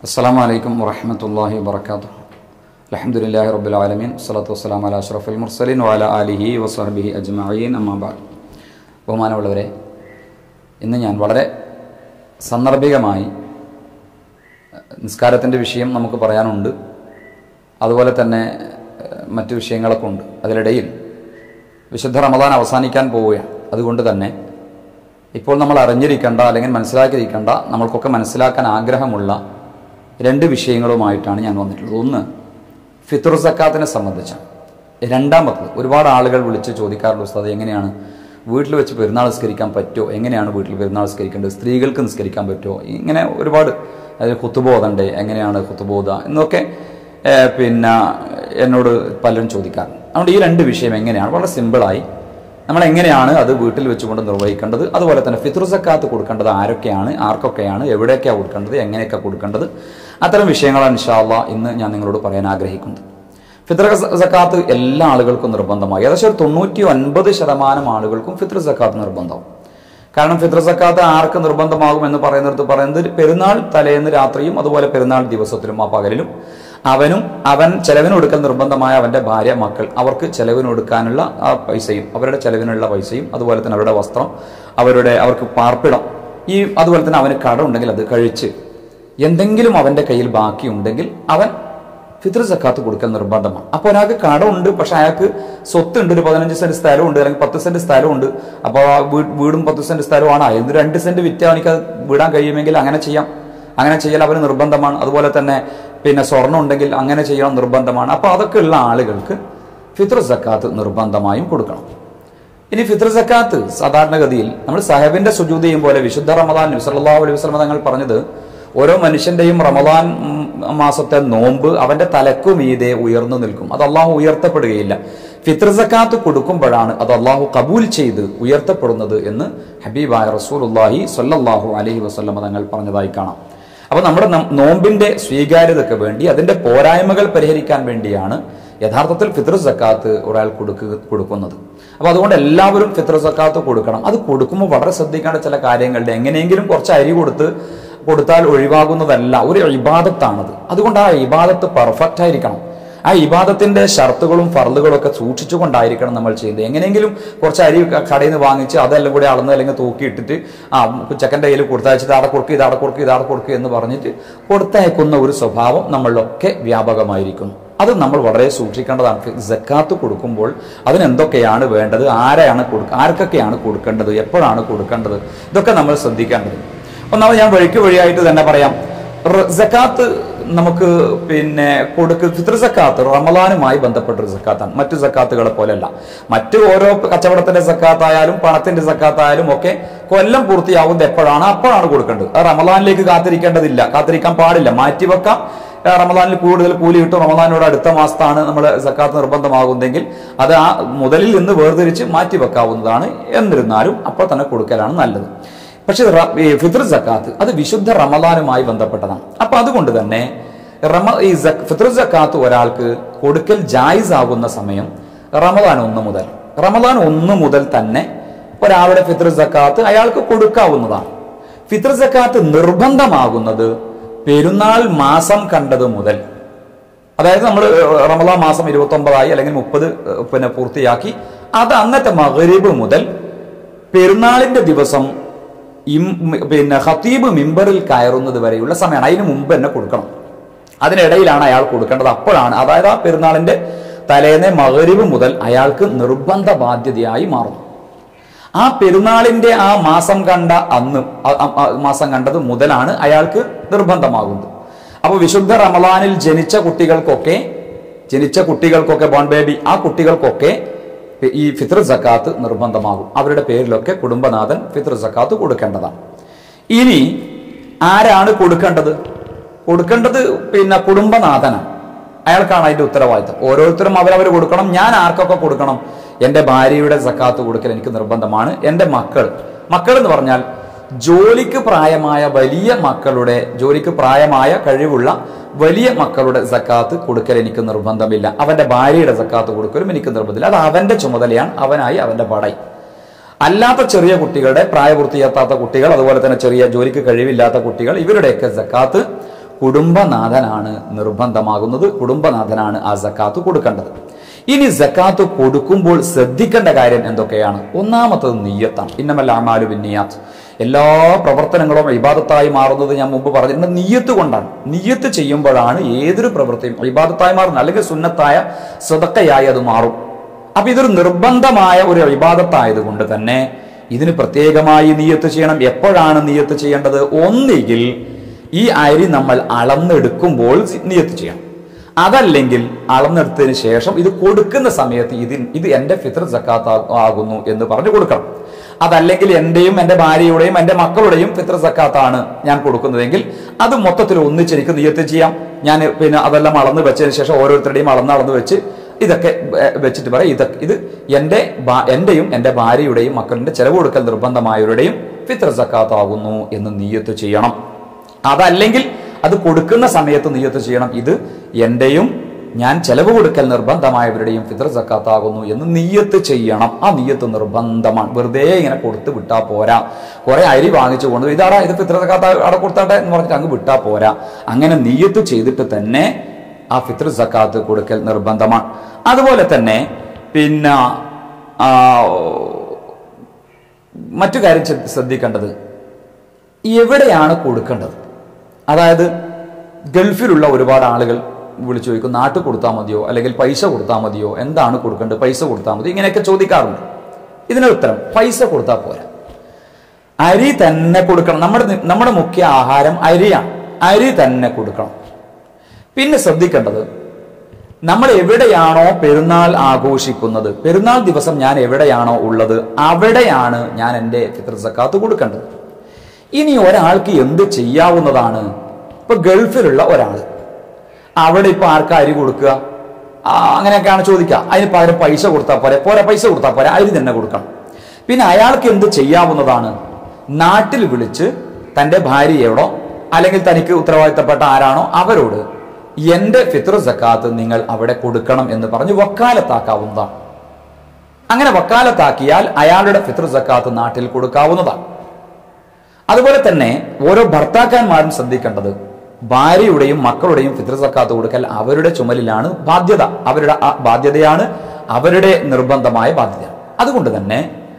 അസ്സാം വലൈക്കും വറഹമത്തല്ലാഹി വാബർക്കാത്തു അലഹമുല്ലാഹി റബ്ബുലാലമീൻ വസ്സലാത്തു വസ്സലാം അല അഷ്റഫുൽ മുർസലിൻ വാല അലിഹി വസ്ഹബിഹി അജ്മഈൻ അമ്മാബാദ് ബഹുമാനമുള്ളവരെ ഇന്ന് ഞാൻ വളരെ സന്ദർഭികമായി നിസ്കാരത്തിൻ്റെ വിഷയം നമുക്ക് പറയാനുണ്ട് അതുപോലെ തന്നെ ഏഹ്, മറ്റു വിഷയങ്ങളൊക്കെ ഉണ്ട് അതിനിടയിൽ വിശുദ്ധ റമദാൻ അവസാനിക്കാൻ പോവുകയാണ് അതുകൊണ്ട് തന്നെ ഇപ്പോൾ നമ്മൾ അറിഞ്ഞിരിക്കേണ്ട അല്ലെങ്കിൽ മനസ്സിലാക്കിയിരിക്കേണ്ട നമ്മൾക്കൊക്കെ മനസ്സിലാക്കാൻ ആഗ്രഹമുള്ള രണ്ട് വിഷയങ്ങളുമായിട്ടാണ് ഞാൻ വന്നിട്ടുള്ളത് ഒന്ന് ഫിത്തുർ സക്കാത്തിനെ സംബന്ധിച്ചാണ് രണ്ടാമത്തത് ഒരുപാട് ആളുകൾ വിളിച്ച് ചോദിക്കാറുള്ള ഉസ്താദ് എങ്ങനെയാണ് വീട്ടിൽ വെച്ച് പെരുന്നാൾ നിസ്കരിക്കാൻ പറ്റുമോ എങ്ങനെയാണ് വീട്ടിൽ പെരുന്നാൾ നിസ്കരിക്കേണ്ടത് സ്ത്രീകൾക്ക് നിസ്കരിക്കാൻ പറ്റുമോ ഇങ്ങനെ ഒരുപാട് അതായത് കുത്തുബോധണ്ടേ എങ്ങനെയാണ് കുത്തുബോധ എന്നൊക്കെ ഏഹ്, പിന്നെ എന്നോട് പലരും ചോദിക്കാറുണ്ട് അതുകൊണ്ട് ഈ രണ്ട് വിഷയം എങ്ങനെയാണ് വളരെ സിമ്പിളായി നമ്മൾ എങ്ങനെയാണ് അത് വീട്ടിൽ വെച്ചുകൊണ്ട് നിർവഹിക്കേണ്ടത് അതുപോലെ തന്നെ ഫിത്രു സക്കാത്ത് കൊടുക്കേണ്ടത് ആരൊക്കെയാണ് ആർക്കൊക്കെയാണ് എവിടെയൊക്കെയാണ് കൊടുക്കേണ്ടത് എങ്ങനെയൊക്കെ കൊടുക്കേണ്ടത് അത്തരം വിഷയങ്ങളാണ് ഇൻഷാല്ല ഇന്ന് ഞാൻ നിങ്ങളോട് പറയാൻ ആഗ്രഹിക്കുന്നത് ഫിത്ർ സക്കാത്ത് എല്ലാ ആളുകൾക്കും നിർബന്ധമായി ഏകദേശം ഒരു തൊണ്ണൂറ്റി ഒൻപത് ശതമാനം ആളുകൾക്കും ഫിത്ർ സക്കാത്ത് നിർബന്ധമാവും കാരണം ഫിത്ർ സക്കാത്ത് ആർക്ക് നിർബന്ധമാകും എന്ന് പറയുന്നിടത്ത് പറയുന്നത് പെരുന്നാൾ തലേന്ന് രാത്രിയും അതുപോലെ പെരുന്നാൾ ദിവസത്തിലും ആ പകലിലും അവനും അവൻ ചെലവിന് കൊടുക്കൽ നിർബന്ധമായ അവന്റെ ഭാര്യ മക്കൾ അവർക്ക് ചെലവിന് കൊടുക്കാനുള്ള ആ പൈസയും അവരുടെ ചെലവിനുള്ള പൈസയും അതുപോലെ തന്നെ അവരുടെ വസ്ത്രം അവരുടെ അവർക്ക് പാർപ്പിടം ഈ അതുപോലെ തന്നെ അവന് കട ഉണ്ടെങ്കിൽ അത് കഴിച്ച് എന്തെങ്കിലും അവന്റെ കയ്യിൽ ബാക്കിയുണ്ടെങ്കിൽ അവൻ ഫിത്ർ സക്കാത്ത് കൊടുക്കൽ നിർബന്ധമാണ് അപ്പോൾ ഒരാൾക്ക് കടമുണ്ട് പക്ഷെ അയാൾക്ക് സ്വത്തുണ്ട് ഒരു പതിനഞ്ച് സെന്റ് സ്ഥലമുണ്ട് അല്ലെങ്കിൽ പത്ത് സെന്റ് സ്ഥലമുണ്ട് അപ്പോൾ ആ വീ- വീടും പത്ത് സെന്റ് സ്ഥലമാണ് അതിന് രണ്ട് സെന്റ് വിറ്റ് അവനിക്ക് അത് വിടാൻ കഴിയുമെങ്കിൽ അങ്ങനെ ചെയ്യാം അങ്ങനെ ചെയ്യൽ അവന് നിർബന്ധമാണ് അതുപോലെ തന്നെ പിന്നെ സ്വർണ്ണം ഉണ്ടെങ്കിൽ അങ്ങനെ ചെയ്യണം നിർബന്ധമാണ് അപ്പോൾ അതൊക്കെ ഉള്ള ആളുകൾക്ക് ഫിത്ർ സക്കാത്ത് നിർബന്ധമായും കൊടുക്കണം ഇനി ഫിത്ർ സക്കാത്ത് സാധാരണഗതിയിൽ നമ്മൾ സാഹബിന്റെ സുജൂത് ചെയ്യും പോലെ വിശുദ്ധ റമദാൻ സല്ലല്ലാഹു അലൈഹി വസല്ലം തങ്ങൾ പറഞ്ഞത് ഓരോ മനുഷ്യന്റെയും റമദാൻ ഉം, മാസത്തെ നോമ്പ് അവന്റെ തലക്കു മീതെ ഉയർന്നു നിൽക്കും അത് അള്ളാഹു ഉയർത്തപ്പെടുകയില്ല ഫിത്ർ സക്കാത്ത് കൊടുക്കുമ്പോഴാണ് അത് അള്ളാഹു കബൂൽ ചെയ്ത് ഉയർത്തപ്പെടുന്നത് എന്ന് ഹബീബായ റസൂലുള്ളാഹി സ്വല്ലല്ലാഹു അലൈഹി വസല്ലം തങ്ങൾ പറഞ്ഞതായി കാണാം അപ്പൊ നമ്മുടെ നം- നോമ്പിന്റെ സ്വീകാര്യതയ്ക്ക് വേണ്ടി അതിന്റെ പോരായ്മകൾ പരിഹരിക്കാൻ വേണ്ടിയാണ് യഥാർത്ഥത്തിൽ ഫിത്ർ സക്കാത്ത് ഒരാൾ കൊടുക്കുക കൊടുക്കുന്നത് അപ്പൊ അതുകൊണ്ട് എല്ലാവരും ഫിത്ർ സക്കാത്ത് കൊടുക്കണം അത് കൊടുക്കുമ്പോൾ വളരെ ശ്രദ്ധിക്കേണ്ട ചില കാര്യങ്ങളുണ്ട് എങ്ങനെയെങ്കിലും കുറച്ച് അരി കൊടുത്ത് കൊടുത്താൽ ഒഴിവാകുന്നതല്ല ഒരു ഇബാദത്താണത് അതുകൊണ്ട് ആ ഇബാദത്ത് പെർഫെക്റ്റ് ആയിരിക്കണം ആ ഇബാദത്തിന്റെ ഷർത്തുകളും ഫർളുകളും ഒക്കെ സൂക്ഷിച്ചുകൊണ്ടായിരിക്കണം നമ്മൾ ചെയ്യുന്നത് എങ്ങനെയെങ്കിലും കുറച്ച് അരി ക- കടയിൽ നിന്ന് വാങ്ങിച്ച് അതെല്ലാം കൂടി അളന്ന് അല്ലെങ്കിൽ തൂക്കിയിട്ടിട്ട് ആ ചെക്കൻ്റെ കയ്യിൽ കൊടുത്തയച്ചിട്ട് അവിടെ കൊടുക്കുക ഇതാടെ കൊടുക്കുക ഇതാടെ കൊടുക്കുക എന്ന് പറഞ്ഞിട്ട് കൊടുത്തയക്കുന്ന ഒരു സ്വഭാവം നമ്മളിലൊക്കെ വ്യാപകമായിരിക്കുന്നു അത് നമ്മൾ വളരെ സൂക്ഷിക്കേണ്ടതാണ് ജക്കാത്ത് കൊടുക്കുമ്പോൾ അതിന് എന്തൊക്കെയാണ് വേണ്ടത് ആരെയാണ് കൊടുക്കുക ആർക്കൊക്കെയാണ് കൊടുക്കേണ്ടത് എപ്പോഴാണ് കൊടുക്കേണ്ടത് ഇതൊക്കെ നമ്മൾ ശ്രദ്ധിക്കേണ്ടത് ഒന്നാമത് ഞാൻ വഴിക്ക് വഴിയായിട്ട് തന്നെ പറയാം റ- സക്കാത്ത് നമുക്ക് പിന്നെ കൊടുക്ക് ഫിത്ർ സക്കാത്ത് റമലാനുമായി ബന്ധപ്പെട്ടൊരു സക്കാത്താണ് മറ്റു സക്കാത്തുകളെ പോലെയല്ല മറ്റു ഓരോ കച്ചവടത്തിന്റെ സക്കാത്തായാലും പണത്തിന്റെ സക്കാത്തായാലും ഒക്കെ കൊല്ലം പൂർത്തിയാവുന്നത് എപ്പോഴാണ് അപ്പോഴാണ് കൊടുക്കേണ്ടത് അത് റമലാനിലേക്ക് കാത്തിരിക്കേണ്ടതില്ല കാത്തിരിക്കാൻ പാടില്ല മാറ്റിവെക്കാം ആ, റമദാനിൽ കൂടുതൽ കൂലി കിട്ടും റമദാനോട് അടുത്ത മാസത്താണ് നമ്മൾ സക്കാത്ത് നിർബന്ധമാകുന്നതെങ്കിൽ അത് ആ മുതലിൽ നിന്ന് വേർതിരിച്ച് മാറ്റി വെക്കാവുന്നതാണ് എന്നിരുന്നാലും അപ്പോൾ തന്നെ കൊടുക്കലാണ് നല്ലത് പക്ഷെ റ- ഈ ഫിത്ർ സക്കാത്ത് അത് വിശുദ്ധ റമദാനുമായി ബന്ധപ്പെട്ടതാണ് അപ്പൊ അതുകൊണ്ട് തന്നെ റമ ഈ സക്- ഫിത്ർ സക്കാത്ത് ഒരാൾക്ക് കൊടുക്കൽ ജായിസ് ആകുന്ന സമയം റമദാൻ ഒന്ന് മുതൽ റമദാൻ ഒന്ന് മുതൽ തന്നെ ഒരാളുടെ ഫിത്ർ സക്കാത്ത് അയാൾക്ക് കൊടുക്കാവുന്നതാണ് ഫിത്ർ സക്കാത്ത് നിർബന്ധമാകുന്നത് പെരുന്നാൾ മാസം കണ്ടത് മുതൽ അതായത് നമ്മൾ റമദാൻ മാസം ഇരുപത്തി ഒമ്പതായി അല്ലെങ്കിൽ മുപ്പത് പിന്നെ പൂർത്തിയാക്കി അത് അന്നത്തെ മഗ്രിബ് മുതൽ പെരുന്നാളിന്റെ ദിവസം ഇം- പിന്നെ ഖത്തീബ് മിമ്പറിൽ കയറുന്നത് വരെയുള്ള സമയമാണ് അതിന് മുമ്പ് തന്നെ കൊടുക്കണം അതിനിടയിലാണ് അയാൾ കൊടുക്കേണ്ടത് അപ്പോഴാണ് അതായത് ആ പെരുന്നാളിന്റെ തലേന്നെ മഗ്രിബ് മുതൽ അയാൾക്ക് നിർബന്ധ ബാധ്യതയായി മാറും ആ പെരുന്നാളിന്റെ ആ മാസം കണ്ട അന്ന് ആ- ആ- ആ മാസം കണ്ടത് മുതലാണ് അയാൾക്ക് നിർബന്ധമാകുന്നത് അപ്പൊ വിശുദ്ധ റമദാനിൽ ജനിച്ച കുട്ടികൾക്കൊക്കെ ജനിച്ച കുട്ടികൾക്കൊക്കെ ബോൺ ബേബി ആ കുട്ടികൾക്കൊക്കെ ഈ ഫിത്ർ സക്കാത്ത് നിർബന്ധമാകും അവരുടെ പേരിലൊക്കെ കുടുംബനാഥൻ ഫിത്ർ സക്കാത്ത് കൊടുക്കേണ്ടതാണ് ഇനി ആരാണ് കൊടുക്കേണ്ടത് കൊടുക്കേണ്ടത് പിന്നെ കുടുംബനാഥനാണ് അയാൾക്കാണ് അതിന്റെ ഉത്തരവാദിത്തം ഓരോരുത്തരും അവരവർ കൊടുക്കണം ഞാൻ ആർക്കൊക്കെ കൊടുക്കണം എൻ്റെ ഭാര്യയുടെ സക്കാത്ത് കൊടുക്കൽ എനിക്ക് നിർബന്ധമാണ് എൻ്റെ മക്കൾ മക്കൾ എന്ന് പറഞ്ഞാൽ ജോലിക്ക് പ്രായമായ വലിയ മക്കളുടെ ജോലിക്ക് പ്രായമായ കഴിവുള്ള വലിയ മക്കളുടെ സക്കാത്ത് കൊടുക്കൽ എനിക്ക് നിർബന്ധമില്ല അവന്റെ ഭാര്യയുടെ സക്കാത്ത് കൊടുക്കലും എനിക്ക് നിർബന്ധമില്ല അത് അവന്റെ ചുമതലയാണ് അവനായി അവന്റെ പടയി അല്ലാത്ത ചെറിയ കുട്ടികളുടെ പ്രായപൂർത്തിയെത്താത്ത കുട്ടികൾ അതുപോലെ തന്നെ ചെറിയ ജോലിക്ക് കഴിവില്ലാത്ത കുട്ടികൾ ഇവരുടെയൊക്കെ സക്കാത്ത് കുടുംബനാഥനാണ് നിർബന്ധമാകുന്നത് കുടുംബനാഥനാണ് ആ സക്കാത്ത് കൊടുക്കേണ്ടത് ഇനി സക്കാത്ത് കൊടുക്കുമ്പോൾ ശ്രദ്ധിക്കേണ്ട കാര്യം എന്തൊക്കെയാണ് ഒന്നാമത്തത് നീയത്താണ് ഇന്നമല്ല അമാലു ബിന്നിയാത്ത് എല്ലാ പ്രവർത്തനങ്ങളും ഇബാദത്തായി മാറുന്നത് ഞാൻ മുമ്പ് പറഞ്ഞിട്ടുണ്ട് നീയത്ത് കൊണ്ടാണ് നീയത്ത് ചെയ്യുമ്പോഴാണ് ഏതൊരു പ്രവൃത്തിയും ഇബാദത്തായി മാറുന്നത് അല്ലെങ്കിൽ സുന്നത്തായ സ്വതക്കയായി അത് മാറും അപ്പൊ ഇതൊരു നിർബന്ധമായ ഒരു ഇബാദത്തായത് കൊണ്ട് തന്നെ ഇതിന് പ്രത്യേകമായി നീയത്ത് ചെയ്യണം എപ്പോഴാണ് നീയത്ത് ചെയ്യേണ്ടത് ഒന്നുകിൽ ഈ അരി നമ്മൾ അളന്നെടുക്കുമ്പോൾ നീയത്ത് ചെയ്യണം അതല്ലെങ്കിൽ അളന്നെടുത്തതിന് ശേഷം ഇത് കൊടുക്കുന്ന സമയത്ത് ഇത് ഇത് എന്റെ ഫിത്ര സക്കാത്ത് ആകുന്നു എന്ന് പറഞ്ഞു കൊടുക്കണം അതല്ലെങ്കിൽ എന്റെയും എന്റെ ഭാര്യയുടെയും എന്റെ മക്കളുടെയും ഫിത്ര സക്കാത്താണ് ഞാൻ കൊടുക്കുന്നതെങ്കിൽ അത് മൊത്തത്തിൽ ഒന്നിച്ച് എനിക്ക് നിയത്ത് ചെയ്യാം ഞാൻ പിന്നെ അതെല്ലാം അളന്ന് വെച്ചതിന് ശേഷം ഓരോരുത്തരുടെയും അളന്ന് അളന്ന് വെച്ച് ഇതൊക്കെ ഏർ, വെച്ചിട്ട് പറയാം ഇതൊക്കെ ഇത് എന്റെ ഭാ- എന്റെയും എന്റെ ഭാര്യയുടെയും മക്കളുടെ ചെലവ് കൊടുക്കൽ നിർബന്ധമായവരുടെയും ഫിത്ര സക്കാത്ത് ആകുന്നു എന്ന് നീയത്ത് ചെയ്യണം അതല്ലെങ്കിൽ അത് കൊടുക്കുന്ന സമയത്ത് നീയത്ത് ചെയ്യണം ഇത് എന്റെയും ഞാൻ ചെലവ് കൊടുക്കൽ നിർബന്ധമായവരുടെയും ഫിത്ര സക്കാത്താകുന്നു എന്ന് നീയത്ത് ചെയ്യണം ആ നീയത്ത് നിർബന്ധമാണ് വെറുതെ ഇങ്ങനെ കൊടുത്ത് വിട്ടാ പോരാ കുറെ അരി വാങ്ങിച്ചു കൊണ്ട് ഇതാടാ ഇത് ഫിത്ര സക്കാത്ത അവിടെ കൊടുത്താട്ടെ എന്ന് പറഞ്ഞിട്ട് അങ്ങ് വിട്ടാ പോരാ അങ്ങനെ നീയത്ത് ചെയ്തിട്ട് തന്നെ ആ ഫിത്ര സക്കാത്ത് കൊടുക്കൽ നിർബന്ധമാണ് അതുപോലെ തന്നെ പിന്നെ ആ, മറ്റു കാര്യം ശ്രദ്ധ- ശ്രദ്ധിക്കേണ്ടത് എവിടെയാണ് കൊടുക്കേണ്ടത് അതായത് ഗൾഫിലുള്ള ഒരുപാട് ആളുകൾ വിളിച്ചു ചോദിക്കും നാട്ടിൽ കൊടുത്താൽ മതിയോ അല്ലെങ്കിൽ പൈസ കൊടുത്താൽ മതിയോ എന്താണ് കൊടുക്കേണ്ടത് പൈസ കൊടുത്താൽ മതി ഇങ്ങനെയൊക്കെ ചോദിക്കാറുണ്ട് ഇതിന് ഉത്തരം പൈസ കൊടുത്താൽ പോരാ അരി തന്നെ കൊടുക്കണം നമ്മുടെ നി- നമ്മുടെ മുഖ്യ ആഹാരം അരിയാണ് അരി തന്നെ കൊടുക്കണം പിന്നെ ശ്രദ്ധിക്കേണ്ടത് നമ്മൾ എവിടെയാണോ പെരുന്നാൾ ആഘോഷിക്കുന്നത് പെരുന്നാൾ ദിവസം ഞാൻ എവിടെയാണോ ഉള്ളത് അവിടെയാണ് ഞാൻ എൻ്റെ ഫിത്ർ സക്കാത്ത് കൊടുക്കേണ്ടത് ഇനി ഒരാൾക്ക് എന്ത് ചെയ്യാവുന്നതാണ് ഇപ്പൊ ഗൾഫിലുള്ള ഒരാൾ അവിടെ ഇപ്പൊ ആർക്കാ അരി കൊടുക്കുക ആ, അങ്ങനെയൊക്കെയാണ് ചോദിക്കുക അതിന് പകരം പൈസ കൊടുത്താൽ പോരെ പോരാ പൈസ കൊടുത്താൽ പോരെ അരി തന്നെ കൊടുക്കണം പിന്നെ അയാൾക്ക് എന്ത് ചെയ്യാവുന്നതാണ് നാട്ടിൽ വിളിച്ച് തന്റെ ഭാര്യയോടോ അല്ലെങ്കിൽ തനിക്ക് ഉത്തരവാദിത്തപ്പെട്ട ആരാണോ അവരോട് എന്റെ ഫിത്ർ സക്കാത്ത് നിങ്ങൾ അവിടെ കൊടുക്കണം എന്ന് പറഞ്ഞ് വക്കാലത്താക്കാവുന്നതാണ് അങ്ങനെ വക്കാലത്താക്കിയാൽ അയാളുടെ ഫിത്ർ സക്കാത്ത് നാട്ടിൽ കൊടുക്കാവുന്നതാണ് അതുപോലെ തന്നെ ഓരോ ഭർത്താക്കന്മാരും ശ്രദ്ധിക്കേണ്ടത് ഭാര്യയുടെയും മക്കളുടെയും ഫിത്ർ സക്കാത്ത് കൊടുക്കൽ അവരുടെ ചുമലിലാണ് ബാധ്യത അവരുടെ ആ ബാധ്യതയാണ് അവരുടെ നിർബന്ധമായ ബാധ്യത അതുകൊണ്ട് തന്നെ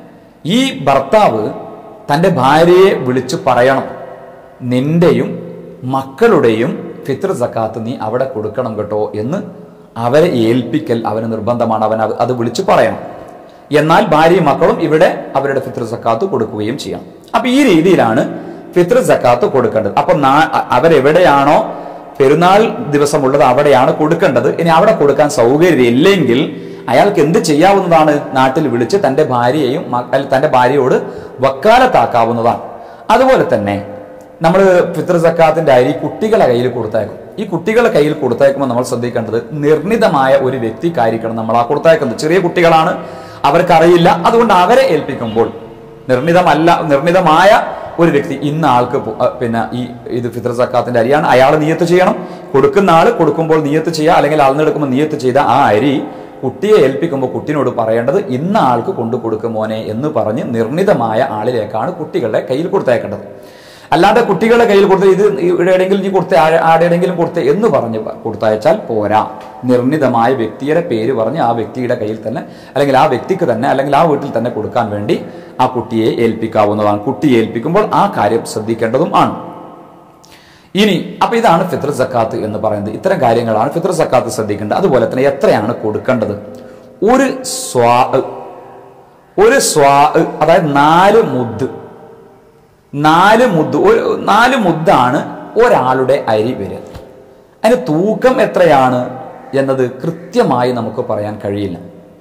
ഈ ഭർത്താവ് തന്റെ ഭാര്യയെ വിളിച്ചു പറയണം നിന്റെയും മക്കളുടെയും ഫിത്ർ സക്കാത്ത് നീ അവിടെ കൊടുക്കണം കേട്ടോ എന്ന് അവരെ ഏൽപ്പിക്കൽ അവന് നിർബന്ധമാണ് അവൻ അത് അത് വിളിച്ചു പറയണം എന്നാൽ ഭാര്യയും മക്കളും ഇവിടെ അവരുടെ ഫിത്ർ സക്കാത്ത് കൊടുക്കുകയും ചെയ്യാം അപ്പൊ ഈ രീതിയിലാണ് ഫിത്ർ സക്കാത്ത് കൊടുക്കേണ്ടത് അപ്പൊ നാ- അ- അവരെവിടെയാണോ പെരുന്നാൾ ദിവസമുള്ളത് അവിടെയാണ് കൊടുക്കേണ്ടത് ഇനി അവിടെ കൊടുക്കാൻ സൗകര്യം ഇല്ലെങ്കിൽ അയാൾക്ക് എന്ത് ചെയ്യാവുന്നതാണ് നാട്ടിൽ വിളിച്ച് തന്റെ ഭാര്യയെയും മ- അല്ല, തന്റെ ഭാര്യയോട് വക്കാലത്താക്കാവുന്നതാണ് അതുപോലെ തന്നെ നമ്മൾ ഫിത്ർ സക്കാത്തിന്റെ അരി കുട്ടികളെ കയ്യിൽ കൊടുത്തേക്കും ഈ കുട്ടികളെ കയ്യിൽ കൊടുത്തേക്കുമ്പോൾ നമ്മൾ ശ്രദ്ധിക്കേണ്ടത് നിർണിതമായ ഒരു വ്യക്തിക്കായിരിക്കണം നമ്മൾ ആ കൊടുത്തേക്കുന്നത് ചെറിയ കുട്ടികളാണ് അവർക്കറിയില്ല അതുകൊണ്ട് അവരെ ഏൽപ്പിക്കുമ്പോൾ നിർണിതമല്ല നിർണിതമായ ഒരു വ്യക്തി ഇന്ന ആൾക്ക് പോ- അഹ് പിന്നെ ഈ ഇത് ഫിത്ർ സക്കാത്തിന്റെ അരിയാണ് അയാൾ നിയത്ത് ചെയ്യണം കൊടുക്കുന്ന ആള് കൊടുക്കുമ്പോൾ നിയത്ത് ചെയ്യുക അല്ലെങ്കിൽ അളന്നെടുക്കുമ്പോൾ നിയത്ത് ചെയ്ത ആ അരി കുട്ടിയെ ഏൽപ്പിക്കുമ്പോൾ കുട്ടിനോട് പറയേണ്ടത് ഇന്ന ആൾക്ക് കൊണ്ടു കൊടുക്കും മോനെ എന്ന് പറഞ്ഞ് നിർണിതമായ ആളിലേക്കാണ് കുട്ടികളെ കയ്യിൽ കൊടുത്തേക്കേണ്ടത് അല്ലാതെ കുട്ടികളെ കയ്യിൽ കൊടുത്ത് ഇത് ഇവിടെയെങ്കിലും നീ കൊടുത്ത ആടെയെങ്കിലും കൊടുത്ത എന്ന് പറഞ്ഞ് കൊടുത്തയച്ചാൽ പോരാ നിർണിതമായ വ്യക്തിയുടെ പേര് പറഞ്ഞ് ആ വ്യക്തിയുടെ കയ്യിൽ തന്നെ അല്ലെങ്കിൽ ആ വ്യക്തിക്ക് തന്നെ അല്ലെങ്കിൽ ആ വീട്ടിൽ തന്നെ കൊടുക്കാൻ വേണ്ടി ആ കുട്ടിയെ ഏൽപ്പിക്കാവുന്നതാണ് കുട്ടിയെ ഏൽപ്പിക്കുമ്പോൾ ആ കാര്യം ശ്രദ്ധിക്കേണ്ടതും ആണ് ഇനി അപ്പൊ ഇതാണ് ഫിത്ർ സക്കാത്ത് എന്ന് പറയുന്നത് ഇത്തരം കാര്യങ്ങളാണ് ഫിത്ർ സക്കാത്ത് ശ്രദ്ധിക്കേണ്ടത് അതുപോലെ തന്നെ എത്രയാണ് കൊടുക്കേണ്ടത് ഒരു സ്വാ ഒരു സ്വാ അതായത് നാല് മുദ് നാല് മുദ് ഒരു നാല് മുദ്ദാണ് ഒരാളുടെ അരി വരിക അതിന് തൂക്കം എത്രയാണ് എന്നത് കൃത്യമായി നമുക്ക് പറയാൻ കഴിയില്ല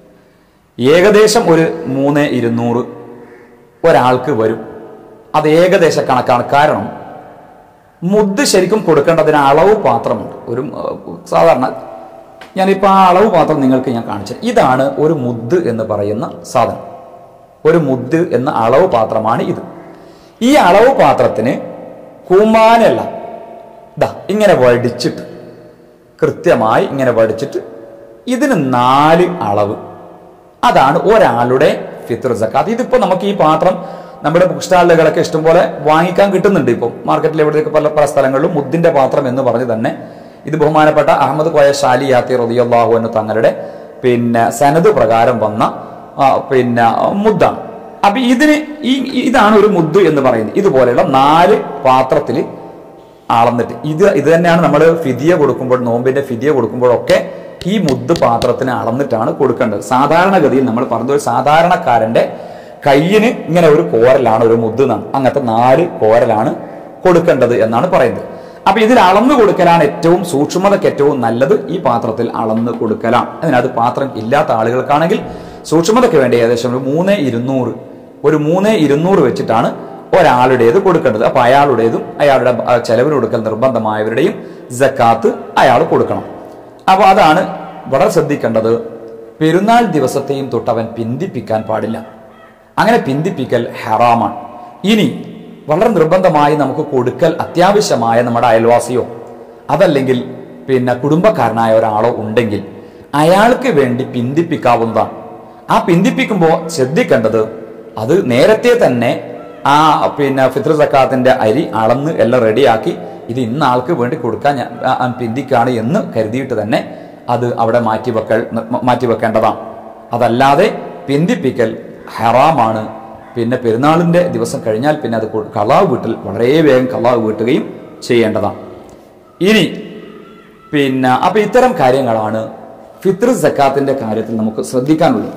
ഏകദേശം ഒരു മൂന്ന് ഇരുന്നൂറ് ഒരാൾക്ക് വരും അത് ഏകദേശ കണക്കാണ് കാരണം മുദ്ദ് ശരിക്കും കൊടുക്കേണ്ടതിന് അളവ് പാത്രമുണ്ട് ഒരു ഏർ, സാധാരണ ഞാനിപ്പോൾ ആ അളവ് പാത്രം നിങ്ങൾക്ക് ഞാൻ കാണിച്ചത് ഇതാണ് ഒരു മുദ്ദ് എന്ന് പറയുന്ന സാധനം ഒരു മുദ്ദ് എന്ന അളവ് പാത്രമാണ് ഇത് ഈ അളവ് പാത്രത്തിന് കുമാനല്ല ദാ ഇങ്ങനെ വടിച്ചിട്ട് കൃത്യമായി ഇങ്ങനെ വടിച്ചിട്ട് ഇതിന് നാല് അളവ് അതാണ് ഒരാളുടെ ഫിത്ർ സക്കാത്ത് ഇതിപ്പോ നമുക്ക് ഈ പാത്രം നമ്മുടെ ബുക്ക് സ്റ്റാളുകളൊക്കെ ഇഷ്ടംപോലെ വാങ്ങിക്കാൻ കിട്ടുന്നുണ്ട് ഇപ്പോൾ മാർക്കറ്റിൽ എവിടെയൊക്കെ പല പല സ്ഥലങ്ങളിലും മുദ്ദിന്റെ പാത്രം എന്ന് പറഞ്ഞ് തന്നെ ഇത് ബഹുമാനപ്പെട്ട അഹമ്മദ് കോയ ഷാലി യാത്തി റതിയല്ലാഹു എന്ന് തങ്ങളുടെ പിന്നെ സനത് പ്രകാരം വന്ന ആ, പിന്നെ മുദ്ദാണ് അപ്പൊ ഇതിന് ഈ ഇതാണ് ഒരു മുദ്ദ് എന്ന് പറയുന്നത് ഇതുപോലെയുള്ള നാല് പാത്രത്തിൽ അളന്നിട്ട് ഇത് ഇത് തന്നെയാണ് നമ്മൾ ഫിദിയ കൊടുക്കുമ്പോൾ നോമ്പിന്റെ ഫിദിയ കൊടുക്കുമ്പോഴൊക്കെ ഈ മുദ്ദ് പാത്രത്തിന് അളന്നിട്ടാണ് കൊടുക്കേണ്ടത് സാധാരണഗതിയിൽ നമ്മൾ പറഞ്ഞത് ഒരു സാധാരണക്കാരന്റെ കയ്യിന് ഇങ്ങനെ ഒരു കോരലാണ് ഒരു മുദ്ദ് എന്നാണ് അങ്ങനത്തെ നാല് കോരലാണ് കൊടുക്കേണ്ടത് എന്നാണ് പറയുന്നത് അപ്പൊ ഇതിൽ അളന്നു കൊടുക്കലാണ് ഏറ്റവും സൂക്ഷ്മതയ്ക്ക് ഏറ്റവും നല്ലത് ഈ പാത്രത്തിൽ അളന്ന് കൊടുക്കലാണ് അതിനകത്ത് പാത്രം ഇല്ലാത്ത ആളുകൾക്കാണെങ്കിൽ സൂക്ഷ്മതയ്ക്ക് വേണ്ടി ഏകദേശം ഒരു മൂന്ന് ഇരുന്നൂറ് ഒരു മൂന്ന് ഇരുന്നൂറ് വെച്ചിട്ടാണ് ഒരാളുടേത് കൊടുക്കേണ്ടത് അപ്പൊ അയാളുടേതും അയാളുടെ ആ, ചെലവിന് കൊടുക്കൽ നിർബന്ധമായവരുടെയും ജക്കാത്ത് അയാൾ കൊടുക്കണം അപ്പൊ അതാണ് വളരെ ശ്രദ്ധിക്കേണ്ടത് പെരുന്നാൾ ദിവസത്തെയും തൊട്ടവൻ പിന്തിപ്പിക്കാൻ പാടില്ല അങ്ങനെ പിന്തിപ്പിക്കൽ ഹറാമാണ് ഇനി വളരെ നിർബന്ധമായി നമുക്ക് കൊടുക്കൽ അത്യാവശ്യമായ നമ്മുടെ അയൽവാസിയോ അതല്ലെങ്കിൽ പിന്നെ കുടുംബക്കാരനായ ഒരാളോ ഉണ്ടെങ്കിൽ അയാൾക്ക് വേണ്ടി പിന്തിപ്പിക്കാവുന്നതാണ് ആ പിന്തിപ്പിക്കുമ്പോൾ ശ്രദ്ധിക്കേണ്ടത് അത് നേരത്തെ തന്നെ ആ പിന്നെ ഫിത്ർ സക്കാത്തിന്റെ അരി അളന്ന് എല്ലാം റെഡിയാക്കി ഇത് ഇന്ന ആൾക്ക് വേണ്ടി കൊടുക്കാൻ ഞാൻ ആ, ആ, പിന്തിക്കാണ് എന്ന് കരുതിയിട്ട് തന്നെ അത് അവിടെ മാറ്റിവെക്കൽ മാറ്റിവെക്കേണ്ടതാണ് അതല്ലാതെ പിന്തിപ്പിക്കൽ ഹറാമാണ് പിന്നെ പെരുന്നാളിന്റെ ദിവസം കഴിഞ്ഞാൽ പിന്നെ അത് കൊ- കലാവ് വീട്ടിൽ വളരെ വേഗം കലാവ് വീട്ടുകയും ചെയ്യേണ്ടതാണ് ഇനി പിന്നെ അപ്പൊ ഇത്തരം കാര്യങ്ങളാണ് ഫിത്ർ സക്കാത്തിന്റെ കാര്യത്തിൽ നമുക്ക് ശ്രദ്ധിക്കാനുള്ളത്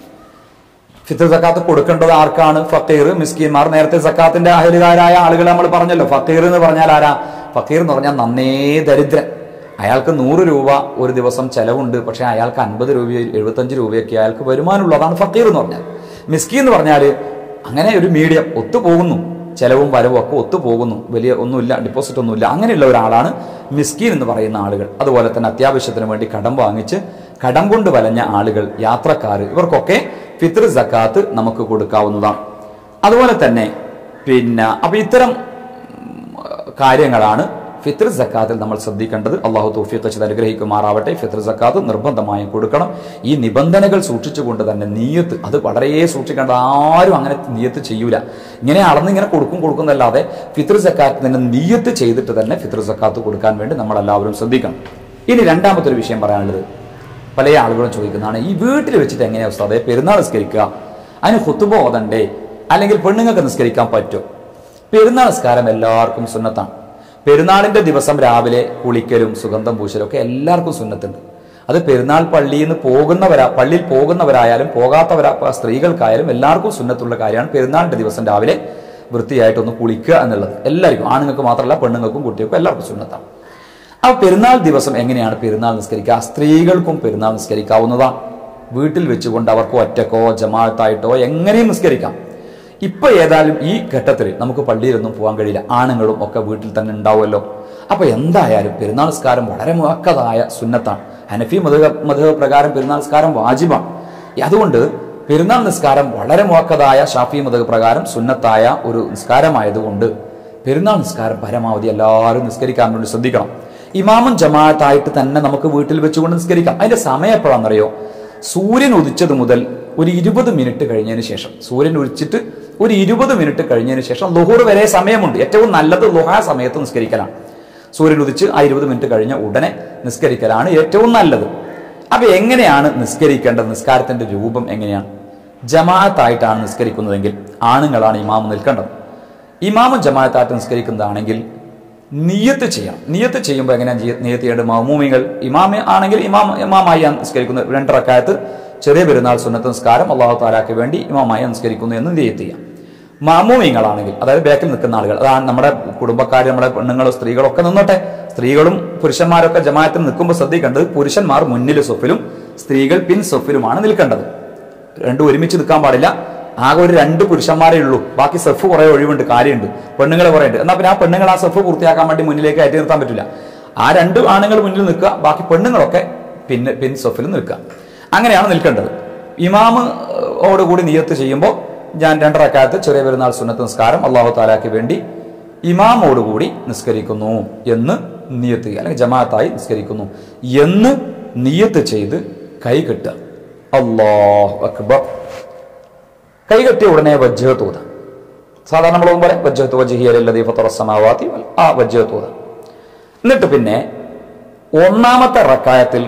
ഫിത്ർ സക്കാത്ത് കൊടുക്കേണ്ടത് ആർക്കാണ് ഫക്കീർ മിസ്കീന്മാർ നേരത്തെ സക്കാത്തിന്റെ അഹലുകാരായ ആളുകൾ നമ്മൾ പറഞ്ഞല്ലോ ഫക്കീർ എന്ന് പറഞ്ഞാൽ ആരാ ഫക്കീർ എന്ന് പറഞ്ഞാൽ നന്നേ ദരിദ്രൻ അയാൾക്ക് നൂറ് രൂപ ഒരു ദിവസം ചെലവുണ്ട് പക്ഷെ അയാൾക്ക് അൻപത് രൂപയോ എഴുപത്തഞ്ച് രൂപയൊക്കെ അയാൾക്ക് വരുമാനമുള്ളൂ അതാണ് ഫക്കീർ എന്ന് പറഞ്ഞാൽ മിസ്കി എന്ന് പറഞ്ഞാൽ അങ്ങനെ ഒരു മീഡിയം ഒത്തുപോകുന്നു ചെലവും വരവും ഒക്കെ ഒത്തുപോകുന്നു വലിയ ഒന്നുമില്ല ഡിപ്പോസിറ്റ് ഒന്നുമില്ല അങ്ങനെയുള്ള ഒരാളാണ് മിസ്കീൻ എന്ന് പറയുന്ന ആളുകൾ അതുപോലെ തന്നെ അത്യാവശ്യത്തിന് വേണ്ടി കടം വാങ്ങിച്ച് കടം കൊണ്ട് വലഞ്ഞ ആളുകൾ യാത്രക്കാർ ഇവർക്കൊക്കെ ഫിത്ർ സക്കാത്ത് നമുക്ക് കൊടുക്കാവുന്നതാണ് അതുപോലെ തന്നെ പിന്നെ അപ്പൊ ഇത്തരം ഉം, കാര്യങ്ങളാണ് ഫിത്ർ സക്കാത്തിൽ നമ്മൾ ശ്രദ്ധിക്കേണ്ടത് അള്ളാഹു തൗഫീഖ് ചെയ്ത് അനുഗ്രഹിക്കുമാറാവട്ടെ ഫിത്ർ സക്കാത്ത് നിർബന്ധമായും കൊടുക്കണം ഈ നിബന്ധനകൾ സൂക്ഷിച്ചുകൊണ്ട് തന്നെ നീയത്ത് അത് വളരെ സൂക്ഷിക്കേണ്ട ആരും അങ്ങനെ നീയത്ത് ചെയ്യൂല ഇങ്ങനെ അളന്ന് ഇങ്ങനെ കൊടുക്കും കൊടുക്കുന്നല്ലാതെ ഫിത്ർ സക്കാത്ത് തന്നെ നീയത്ത് ചെയ്തിട്ട് തന്നെ ഫിത്ർ സക്കാത്ത് കൊടുക്കാൻ വേണ്ടി നമ്മൾ എല്ലാവരും ശ്രദ്ധിക്കണം ഇനി രണ്ടാമത്തെ ഒരു വിഷയം പറയാനുള്ളത് പല ആളുകളും ചോദിക്കുന്നതാണ് ഈ വീട്ടിൽ വെച്ചിട്ട് എങ്ങനെയാ ഉസ്താദെ പെരുന്നാൾ നിസ്കരിക്കുക അതിന് ഹുത്തുബ ഓതണ്ടേ അല്ലെങ്കിൽ പെണ്ണുങ്ങൾക്ക് നിസ്കരിക്കാൻ പറ്റുമോ പെരുന്നാൾ നിസ്കാരം എല്ലാവർക്കും സുന്നത്താണ് പെരുന്നാളിന്റെ ദിവസം രാവിലെ കുളിക്കലും സുഗന്ധം പൂശലും ഒക്കെ എല്ലാവർക്കും സുന്നത്തുണ്ട് അത് പെരുന്നാൾ പള്ളിയിൽ നിന്ന് പോകുന്നവരാ പള്ളിയിൽ പോകുന്നവരായാലും പോകാത്തവരാ സ്ത്രീകൾക്കായാലും എല്ലാവർക്കും സുന്നത്തുള്ള കാര്യമാണ് പെരുന്നാളിന്റെ ദിവസം രാവിലെ വൃത്തിയായിട്ടൊന്ന് കുളിക്കുക എന്നുള്ളത് എല്ലാവർക്കും ആണുങ്ങൾക്ക് മാത്രമല്ല പെണ്ണുങ്ങൾക്കും കുട്ടികൾക്കും എല്ലാവർക്കും സുന്നത്താണ് അപ്പൊ പെരുന്നാൾ ദിവസം എങ്ങനെയാണ് പെരുന്നാൾ നിസ്കരിക്കുക സ്ത്രീകൾക്കും പെരുന്നാൾ നിസ്കരിക്കാവുന്നതാണ് വീട്ടിൽ വെച്ചുകൊണ്ട് അവർക്ക് ഒറ്റക്കോ ജമാഅത്തായിട്ടോ എങ്ങനെയും നിസ്കരിക്കാം ഇപ്പൊ ഏതായാലും ഈ ഘട്ടത്തിൽ നമുക്ക് പള്ളിയിലൊന്നും പോകാൻ കഴിയില്ല ആണുങ്ങളും ഒക്കെ വീട്ടിൽ തന്നെ ഉണ്ടാവുമല്ലോ അപ്പൊ എന്തായാലും പെരുന്നാൾ നിസ്കാരം വളരെ മുഴക്കതായ സുന്നത്താണ് ഹനഫി മധുഹ മധുഹ പ്രകാരം പെരുന്നാൾ നിസ്കാരം വാജിബാണ് അതുകൊണ്ട് പെരുന്നാൾ നിസ്കാരം വളരെ മുഴക്കതായ ഷാഫി മതക പ്രകാരം സുന്നത്തായ ഒരു നിസ്കാരമായതുകൊണ്ട് പെരുന്നാൾ നിസ്കാരം പരമാവധി എല്ലാവരും നിസ്കരിക്കാൻ വേണ്ടി ശ്രദ്ധിക്കണം ഇമാമും ജമാഅത്തായിട്ട് തന്നെ നമുക്ക് വീട്ടിൽ വെച്ചുകൊണ്ട് നിസ്കരിക്കാം അതിന്റെ സമയം എപ്പോഴാണെന്നറിയോ സൂര്യൻ ഉദിച്ചത് മുതൽ ഒരു ഇരുപത് മിനിറ്റ് കഴിഞ്ഞതിന് ശേഷം സൂര്യൻ ഉദിച്ചിട്ട് ഒരു ഇരുപത് മിനിറ്റ് കഴിഞ്ഞതിന് ശേഷം ലുഹൂർ വരെ സമയമുണ്ട് ഏറ്റവും നല്ലത് ലുഹാ സമയത്ത് നിസ്കരിക്കലാണ് സൂര്യൻ ഉദിച്ച് ആ ഇരുപത് മിനിറ്റ് കഴിഞ്ഞ ഉടനെ നിസ്കരിക്കലാണ് ഏറ്റവും നല്ലത് അപ്പൊ എങ്ങനെയാണ് നിസ്കരിക്കേണ്ടത് നിസ്കാരത്തിന്റെ രൂപം എങ്ങനെയാണ് ജമാഅത്തായിട്ടാണ് നിസ്കരിക്കുന്നതെങ്കിൽ ആണുങ്ങളാണ് ഇമാമ് നിൽക്കേണ്ടത് ഇമാമും ജമാഅത്തായിട്ട് നിസ്കരിക്കുന്നതാണെങ്കിൽ നിയത്ത് ചെയ്യാം നിയത്ത് ചെയ്യുമ്പോൾ എങ്ങനെയാണ് ചെയ്യ- നിയത്ത് ചെയ്യേണ്ടത് മൗമൂമികൾ ഇമാമ ആണെങ്കിൽ ഇമാം ഇമാമായി നിസ്കരിക്കുന്ന രണ്ടറക്കായത്ത് ചെറിയ പെരുന്നാൾ സുന്നത്ത് നിസ്കാരം അള്ളാഹു താലാക്ക് വേണ്ടി ഇമാമായി നിസ്കരിക്കുന്നു എന്ന് നിയത്ത് ചെയ്യാം മാമൂമിങ്ങളാണെങ്കിൽ അതായത് ബാക്കിൽ നിൽക്കുന്ന ആളുകൾ അതാണ് നമ്മുടെ കുടുംബക്കാർ നമ്മുടെ പെണ്ണുങ്ങളും സ്ത്രീകളും ഒക്കെ നിന്നോട്ടെ സ്ത്രീകളും പുരുഷന്മാരൊക്കെ ജമാഅത്തിൽ നിൽക്കുമ്പോൾ ശ്രദ്ധിക്കേണ്ടത് പുരുഷന്മാർ മുന്നിൽ സൊഫിലും സ്ത്രീകൾ പിൻ സൊഫിലുമാണ് നിൽക്കേണ്ടത് രണ്ടും ഒരുമിച്ച് നിൽക്കാൻ പാടില്ല ആകെ ഒരു രണ്ട് പുരുഷന്മാരേ ഉള്ളൂ ബാക്കി സെഫ് കുറെ ഒഴിവുണ്ട് കാര്യമുണ്ട് പെണ്ണുങ്ങൾ കുറെ ഉണ്ട് എന്നാൽ പിന്നെ ആ പെണ്ണുങ്ങൾ ആ സെഫ് പൂർത്തിയാക്കാൻ വേണ്ടി മുന്നിലേക്ക് കയറ്റി നിർത്താൻ പറ്റില്ല ആ രണ്ട് ആണുങ്ങൾ മുന്നിൽ നിൽക്കുക ബാക്കി പെണ്ണുങ്ങളൊക്കെ പിന്നെ പിൻ സൊഫിൽ നിൽക്കുക അങ്ങനെയാണ് നിൽക്കേണ്ടത് ഇമാമ് ഓടുകൂടി നിയത്ത് ചെയ്യുമ്പോൾ ഞാൻ രണ്ടരക്കാലത്ത് ചെറിയ പെരുന്നാൾ സുന്നത്ത് നിസ്കാരം അള്ളാഹു താലാക്ക് വേണ്ടി ഇമാമോടുകൂടി നിസ്കരിക്കുന്നു എന്ന് നിയത്ത് ചെയ്യുക അല്ലെങ്കിൽ ജമാഅത്തായി നിസ്കരിക്കുന്നു എന്ന് നിയത്ത് ചെയ്ത് കൈകെട്ടുക അള്ളാഹു അക്ബർ കൈകെട്ടിയ ഉടനെ വജ്ജ തോന്നുക സാധാരണ നമ്മൾ പോലെ വജ്ജത്ത് വജിഹിയലല്ലതീ ഫത്തറസമാവാത്തി ആ വജ്ജത്ത് ഓതാം എന്നിട്ട് പിന്നെ ഒന്നാമത്തെ റക്കായത്തിൽ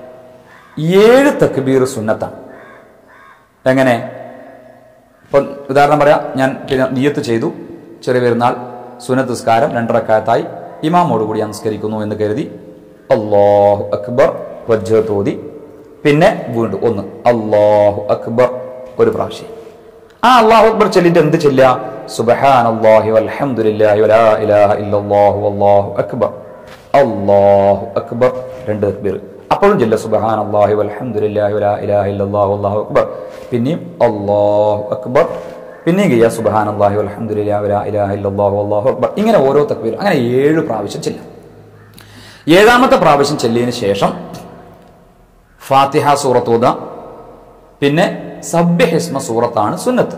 ഏഴ് തക്ബീർ സുന്നത്താണ് എങ്ങനെ ഇപ്പം ഉദാഹരണം പറയാം ഞാൻ പിന്നെ നിയത്ത് ചെയ്തു ചെറിയ പെരുന്നാൾ സുന്നത്ത് നിസ്കാരം രണ്ടറക്കായത്തായി ഇമാമോട് കൂടി ഞാൻ നിസ്കരിക്കുന്നു എന്ന് കരുതി അള്ളാഹു അക്ബർ വജ്ജത്ത് ഓതി പിന്നെ വീണ്ടും ഒന്ന് അള്ളാഹു അക്ബർ ഒരു പ്രാവശ്യം ആ അള്ളാഹു അക്ബർ ചൊല്ലിട്ട് എന്ത് ചെല്ലുക സുബഹാൻ അള്ളാഹി അൽഹംദുലില്ലാഹി വലാ ഇലാഹ ഇല്ലല്ലാഹു അല്ലാഹു അക്ബർ അള്ളാഹു അക്ബർ രണ്ട് തക്ബീർ അപ്പോഴും ചെല്ല സുബഹാൻ അള്ളാഹി അൽഹംദുലില്ലാഹി വലാ ഇലാഹ ഇല്ലല്ലാഹു അല്ലാഹു അക്ബർ പിന്നെയും അള്ളാഹു അക്ബർ പിന്നെയും ചെയ്യാ സുബഹാൻ അള്ളാഹി അൽഹംദുലില്ലാഹി വലാ ഇലാഹ ഇല്ലല്ലാഹു അല്ലാഹു അക്ബർ ഇങ്ങനെ ഓരോ തക്ബീർ അങ്ങനെ ഏഴ് പ്രാവശ്യം ചെല്ലാം ഏഴാമത്തെ പ്രാവശ്യം ചെല്ലിയതിന് ശേഷം ഫാത്തിഹ സൂറത്ത് ഓതാം പിന്നെ സബ്യഹിസ്മ സൂറത്താണ് സുന്നത്ത്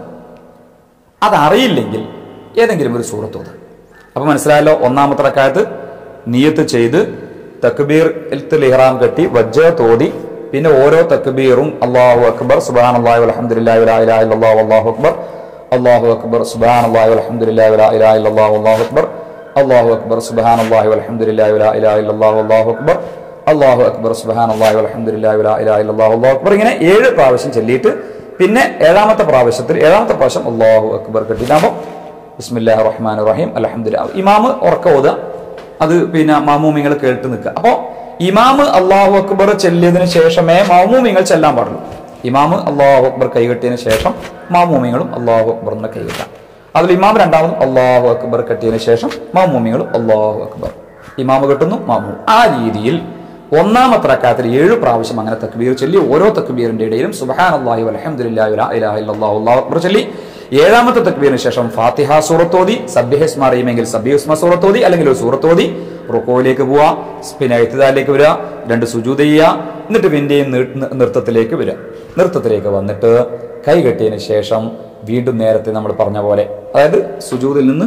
അതറിയില്ലെങ്കിൽ ഏതെങ്കിലും ഒരു സൂറത്ത് ഓതാം അപ്പൊ മനസ്സിലായല്ലോ ഒന്നാമത്തെ റക്കായത്ത് നിയത്ത് ചെയ്ത് തക്ബീർ ഇഹ്റാം കെട്ടി വജ്ജ തോതി പിന്നെ ഓരോ തക്ബീറും അള്ളാഹു അക്ബർ സുബാൻ അള്ളാഹു അലഹമുല്ലാ അല്ലാഹു അള്ളാഹു അക്ബർ അള്ളാഹു അക്ബർ സുബാൻ അള്ളാഹു അലഹമുല്ലാ അല്ലാഹു അള്ളാഹു അക്ബർ അള്ളാഹു അക്ബർ സുബാൻ അള്ളാഹു അലഹമുല്ലാ അല്ലാഹു അള്ളാഹു അക്ബർ അള്ളാഹു അക്ബർ സുബാൻ അള്ളാഹു അലഹമുല്ലാ അല്ലാഹു അള്ളാഹു അക്ബർ ഇങ്ങനെ ഏഴ് പ്രാവശ്യം ചൊല്ലിയിട്ട് പിന്നെ ഏഴാമത്തെ പ്രാവശ്യത്തിൽ ഏഴാമത്തെ പ്രാവശ്യം അള്ളാഹു അക്ബർ കെട്ടിട്ടാകുമ്പോൾ ബിസ്മില്ലാഹി റഹ്മാൻ റഹീം അലഹമുല്ല ഇമാമ് ഉറക്ക ഓതുക അത് പിന്നെ മാമൂമിങ്ങൾ കേട്ട് നിൽക്കുക അപ്പോൾ ഇമാമ് അള്ളാഹു അക്ബർ ചെല്ലിയതിനു ശേഷമേ മാമൂമിങ്ങൾ ചെല്ലാൻ പാടുള്ളൂ ഇമാമ് അള്ളാഹു അക്ബർ കൈകെട്ടിയതിനു ശേഷം മാമൂമിങ്ങളും അള്ളാഹു അക്ബറിനെ കൈകെട്ടാം അതിൽ ഇമാം രണ്ടാമതും അള്ളാഹു അക്ബർ കെട്ടിയതിനു ശേഷം മാമൂമികളും അള്ളാഹു അക്ബർ ഇമാമ് കെട്ടുന്നു മാമൂ ആ രീതിയിൽ ഒന്നാമത്തെ റക്കാത്തിൽ ഏഴ് പ്രാവശ്യം അങ്ങനെ തക്ബീർ ചൊല്ലി ഓരോ തക്ബീറിന്റെ ഇടയിലും സുബഹാൻ അള്ളാഹി അലഹമുല്ലാഹു അള്ളാഹു അക്ബർ ചൊല്ലി ഏഴാമത്തെ തക്ബീറിന് ശേഷം ഫാത്തിഹ സൂറത്തോതി സബ്യഹസ്മ അറിയുമെങ്കിൽ സബ്യഹസ്മ സൂറത്തോതി അല്ലെങ്കിൽ ഒരു സൂറത്തോതി റുക്കോയിലേക്ക് പോവുക പിന്നെ എഴുത്തുദാരിലേക്ക് വരിക രണ്ട് സുജൂത ചെയ്യുക എന്നിട്ട് പിന്നെയും നി- നൃത്തത്തിലേക്ക് വരിക നൃത്തത്തിലേക്ക് വന്നിട്ട് കൈ കെട്ടിയതിന് ശേഷം വീണ്ടും നേരത്തെ നമ്മൾ പറഞ്ഞ പോലെ അതായത് സുജൂതിൽ നിന്ന്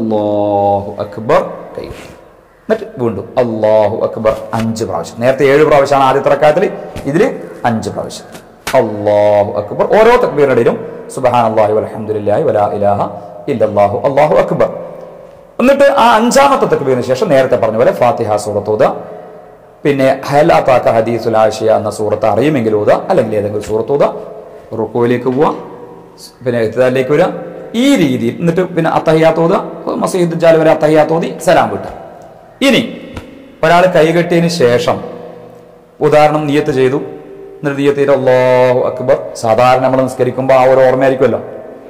അള്ളാഹു അക്ബർ കൈ കെട്ടി. എന്നിട്ട് വീണ്ടും അള്ളാഹു അക്ബർ അഞ്ച് പ്രാവശ്യം നേരത്തെ ഏഴ് പ്രാവശ്യമാണ് ആദ്യത്തെ റക്കാത്തിൽ ഇതിൽ അഞ്ച് പ്രാവശ്യം അള്ളാഹു അക്ബർ ഓരോ തക്ബീറിടയിലും സുബഹാൻ അള്ളാഹു അലഹമുല്ലാഹി വലാ ഇലാഹ ഇല്ലല്ലാഹു അള്ളാഹു അക്ബർ എന്നിട്ട് ആ അഞ്ചാമത്തെ തക്ബീറിന് ശേഷം നേരത്തെ പറഞ്ഞ പോലെ ഫാത്തിഹ സൂറത്ത് ഓതുക പിന്നെ ഹലാത്താക്ക ഹദീസുൽ ആഷിയ എന്ന സൂറത്ത് അറിയുമെങ്കിൽ ഓതുക അല്ലെങ്കിൽ ഏതെങ്കിലും സൂറത്ത് ഓതുക റുക്കോയിലേക്ക് പോവുക പിന്നെ എത്തുതാലിലേക്ക് വരിക ഈ രീതിയിൽ എന്നിട്ട് പിന്നെ അത്തഹിയാത്ത് ഓതുക മസീദ് ജാൽ വരെ അത്തഹിയാത്ത് ഓതി സലാം വിട്ടുക ഇനി ഒരാൾ കൈകെട്ടിയതിന് ശേഷം ഉദാഹരണം നിയത്ത് ചെയ്തു എന്നിട്ട് നിയത്ത് ചെയ്ത് അള്ളാഹു അക്ബർ സാധാരണ നമ്മൾ നിസ്കരിക്കുമ്പോൾ ആ ഒരു ഓർമ്മയായിരിക്കുമല്ലോ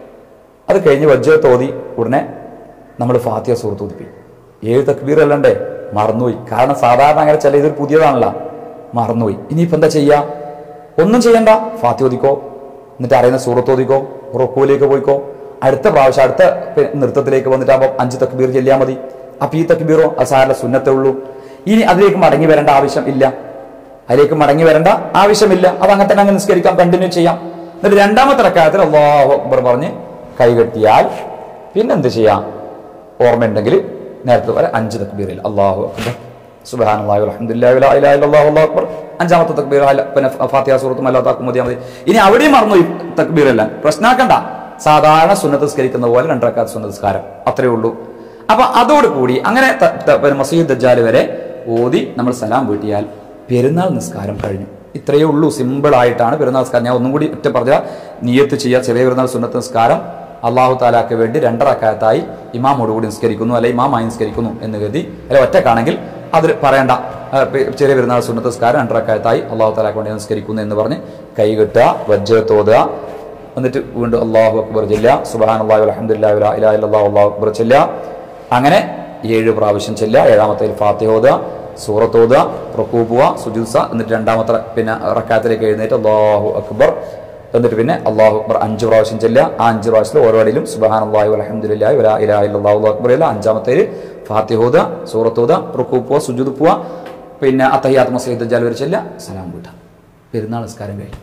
അത് കഴിഞ്ഞ് വജ്ജ തോതി ഉടനെ നമ്മൾ ഫാത്തിയ സുഹൃത്ത് ഉദിപ്പിക്കും ഏഴ് തക്ബീർ അല്ലണ്ടേ മറന്നുപോയി കാരണം സാധാരണ അങ്ങനെ ചില ഇതൊരു പുതിയതാണല്ലോ മറന്നുപോയി ഇനിയിപ്പോൾ എന്താ ചെയ്യുക ഒന്നും ചെയ്യണ്ട ഫാത്തി ഒതിക്കോ എന്നിട്ട് അറിയുന്ന സൂറത്ത് ഒതിക്കോ റൊക്കോയിലേക്ക് പോയിക്കോ അടുത്ത പ്രാവശ്യം അടുത്ത പി- നൃത്തത്തിലേക്ക് വന്നിട്ടാകുമ്പോൾ അഞ്ച് തക്ബീർ ചെല്ലിയാൽ മതി അപ്പൊ ഈ തക്ബീറോ അത് സാറിന്റെ സുന്നത്തേ ഉള്ളൂ ഇനി അതിലേക്ക് മടങ്ങി വരേണ്ട ആവശ്യം ഇല്ല അതിലേക്ക് മടങ്ങി വരേണ്ട ആവശ്യമില്ല അത് അങ്ങനെ തന്നെ അങ്ങ് നിസ്കരിക്കാം കണ്ടിന്യൂ ചെയ്യാം എന്നിട്ട് രണ്ടാമത്തെ റക്കായത്തിൽ അള്ളാഹു അക്ബർ പറഞ്ഞ് കൈകെട്ടിയാൽ പിന്നെന്ത് ചെയ്യാം ഓർമ്മയുണ്ടെങ്കിൽ നേരത്തെ വരെ അഞ്ച് തക്ബീറിൽ അള്ളാഹു അക്ബർ സുബാൻ അള്ളാഹു അലഹമുല്ലാ അള്ളാഹു അക്ബർ അഞ്ചാമത്തെ തക്ബീർ അല്ല, പിന്നെ ഫാത്തിഹ സൂറത്തും അല്ലാത്താക്കും മതിയാ മതി ഇനി അവിടെയും മറന്നു ഈ തക്ബീറെല്ലാം പ്രശ്നാക്കണ്ട സാധാരണ സുന്നത്ത് നിസ്കരിക്കുന്ന പോലെ രണ്ടരക്കാത്ത സുന്നത്ത് നിസ്കാരം അത്രേ ഉള്ളൂ അപ്പൊ അതോടുകൂടി അങ്ങനെ ത- ത- പിന്നെ മസീദ് ദജ്ജാൽ വരെ ഓതി നമ്മൾ സലാം വീട്ടിയാൽ പെരുന്നാൾ നിസ്കാരം കഴിഞ്ഞു ഇത്രയേ ഉള്ളൂ സിമ്പിൾ ആയിട്ടാണ് പെരുന്നാൾ നിസ്കാരം ഞാൻ ഒന്നും കൂടി ഒറ്റ പറഞ്ഞ നിയത്ത് ചെയ്യുക ചെറിയ പെരുന്നാൾ സുന്നത്ത് നിസ്കാരം അള്ളാഹു താലാക്ക് വേണ്ടി രണ്ടറക്കായത്തായി ഇമാമോട് കൂടി നിസ്കരിക്കുന്നു അല്ലെ ഇമാമായി നിസ്കരിക്കുന്നു എന്ന് കരുതി അല്ലെ ഒറ്റക്കാണെങ്കിൽ അത് പറയണ്ട ആ, പെ- ചെറിയ പെരുന്നാൾ സുന്നത്ത് നിസ്കാരം രണ്ടറക്കായത്തായി അള്ളാഹു താലാക്ക് വേണ്ടി നിസ്കരിക്കുന്നു എന്ന് പറഞ്ഞ് കൈകെട്ടുക വജ്ജത്ത് ഓതുക എന്നിട്ട് വീണ്ടും അള്ളാഹു അക്ബർ ചെല്ല സുബാൻ അള്ളാഹു അലഹമുല്ലാ ഇലാ അള്ളാഹു അള്ളാഹു അക്ബർ ചെല്ല അങ്ങനെ ഏഴ് പ്രാവശ്യം ചെല്ല ഏഴാമത്തെ ഫാത്തിഹ ഓതുക സൂറത്ത് ഓതുക റുക്കൂ പോവുക സുജുസ എന്നിട്ട് രണ്ടാമത്തെ പിന്നെ റക്കാത്തിലേക്ക് എഴുന്നേറ്റ് അള്ളാഹു അക്ബർ എന്നിട്ട് പിന്നെ അള്ളാഹു അക്ബർ അഞ്ച് പ്രാവശ്യം ചെല്ല ആ അഞ്ച് പ്രാവശ്യത്തിൽ ഓരോടിലും സുബാൻ അള്ളാഹു അലഹമുല്ലാ ഇലാ ഇലാ അള്ളാഹു അക്ബർ ഇല്ല അഞ്ചാമത്തേല് ഫാത്തിഹ ഓതുക സൂറത്ത് ഓതുക റുക്കൂ പോവുക സുജുദ് പോവുക പിന്നെ അത്തഹിയാത്ത് മസീദ് ജാൽ വരെ ചെല്ല സലാം വീട്ടാം പെരുന്നാൾ നിസ്കാരം കഴിഞ്ഞു